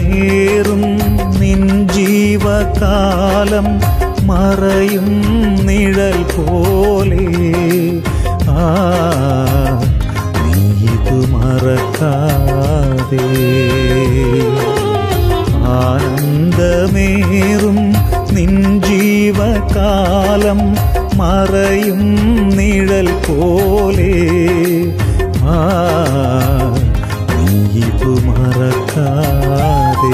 ആനന്ദമേറും നിൻ ജീവകാലം മറയും നിഴൽ പോലെ ആ നീ ഇത് മറക്കാതെ ആനന്ദമേറും നിൻ ജീവകാലം മറയും നിഴൽ പോലെ ആ നീ ഇത് മറക്കാതെ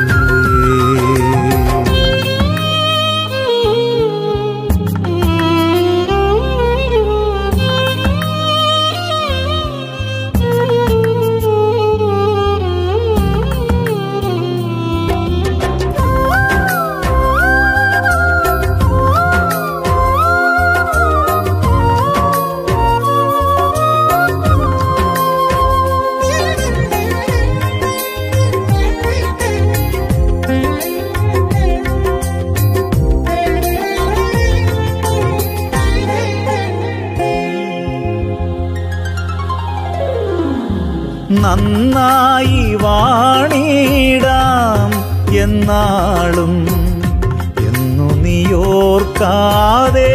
നന്നായി വാണിടാം എന്നാളും എന്നു നീയോർക്കാതെ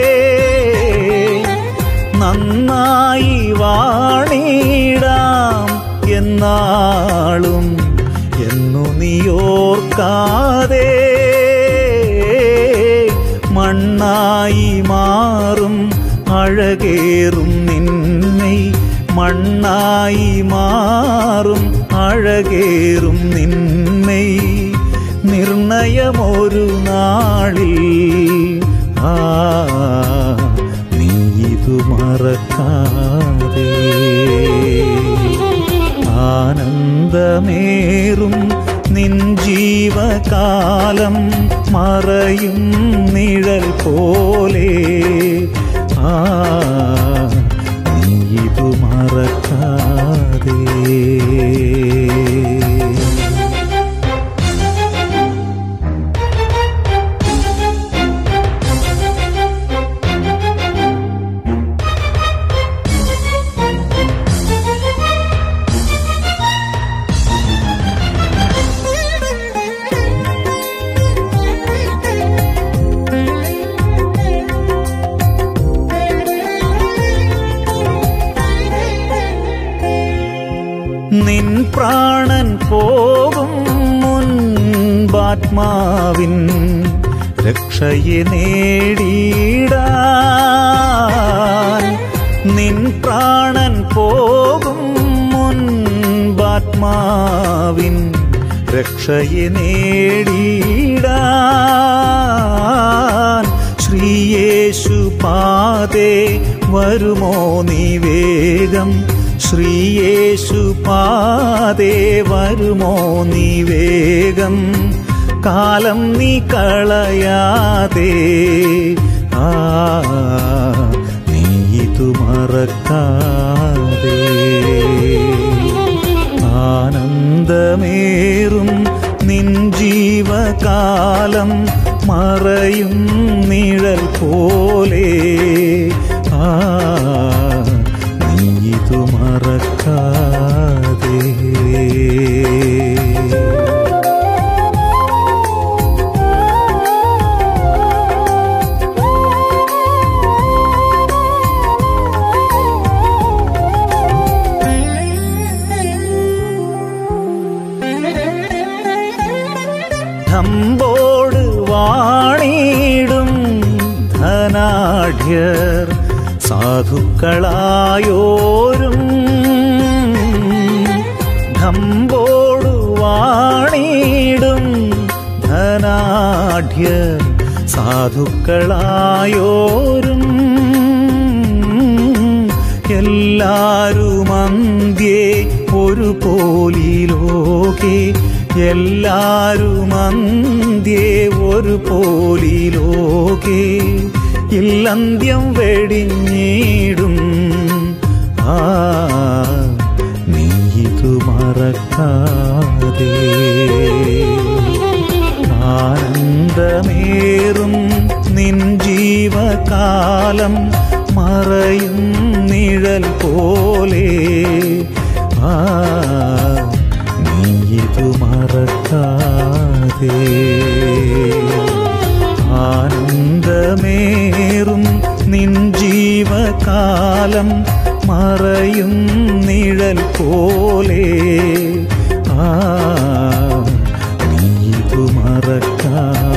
നന്നായി വാണിടാം എന്നാളും എന്നു നീയോർക്കാതെ മണ്ണായി മാറും അഴകേറും നിന്നെ മണ്ണായി മാറും അഴകേറും നിന്നെ നിർണയമൊരു നാളിൽ ആ നീ ഇതു മറക്കാതെ ആനന്ദമേറും നിൻ ജീവകാലം മറയും നിഴൽ പോലെ ആ നീ ഇതു മറക്കാതെ നിൻ പ്രാണൻ പോകും മുൻപാത്മാവിൻ രക്ഷയെ നേടിയിടാൻ നിൻ പ്രാണൻ പോകും മുൻപാത്മാവിൻ രക്ഷയെ നേടിയിടാൻ ശ്രീയേശു പാതേ വരുമോ നീ വേഗം ശ്രീയേശു പാതേ വരുമോ നീ വേഗം കാലം നീ കളയാതെ ആ നീ ഇതു മറക്കാതെ ആനന്ദമേറും നിൻ ജീവകാലം മറയും നിഴൽ പോലെ ആ നീ ഇതു മറക്കാതെ ധമ്പോട് വാണിടും ധനാഢ്യർ സാധുക്കളായോരും ധമ്പോട് വാണിടും ധനാഢ്യർ സാധുക്കളായോരും എല്ലാരും അന്ത്യേ ഒരു പോലിലോകെ എല്ലാരും അന്ത്യേ ഒരു പോലിലോകെ ഇല്ലന്ത്യം വെടിഞ്ഞിടും ആ നീ ഇതു മറക്കാതെ ആനന്ദമേറും നിൻ ജീവകാലം മറയും നിഴൽ പോലെ ആ നീ നീതു മറക്കാതെ ആനന്ദമേറും നിൻ ജീവകാലം മറയും നിഴൽ പോലെ ആ നീതു മറക്കാതെ